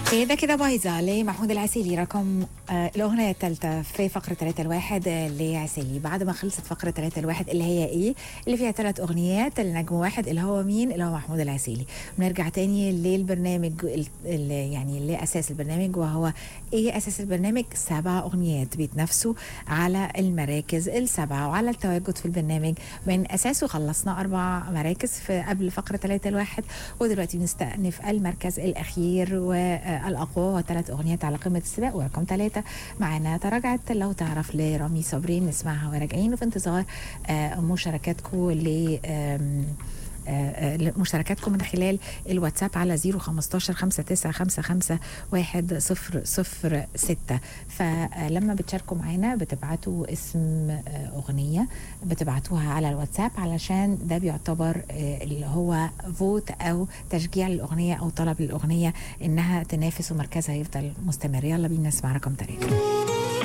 إيه ده كده بايظة لمحمود العسيلي رقم آه الأغنية الثالثة في فقرة ثلاثة الواحد آه لعسيلي بعد ما خلصت فقرة ثلاثة الواحد اللي هي إيه اللي فيها ثلاث أغنيات لنجم واحد اللي هو مين اللي هو محمود العسيلي بنرجع تاني للبرنامج ال- ال- يعني لأساس البرنامج وهو إيه أساس البرنامج سبع أغنيات بيتنافسوا على المراكز السبعة وعلى التواجد في البرنامج من أساسه خلصنا أربع مراكز في قبل فقرة ثلاثة الواحد ودلوقتي بنستأنف المركز الأخير والأقوى وثلاث أغنيات على قمة السباق ورقم ثلاثة معنا تراجعت لو تعرف لرامي صابرين نسمعها وراجعين وفي انتظار آه، مشاركاتكم ل آم، آه، آه، مشاركاتكم من خلال الواتساب على 015 5955 1006 فلما بتشاركوا معانا بتبعتوا اسم آه، أغنية بتبعتوها على الواتساب علشان ده بيعتبر آه، اللي هو فوت أو تشجيع للأغنية أو طلب للأغنية إنها تنافس ومركزها يفضل مستمر يلا بينا نسمع رقم ثلاثة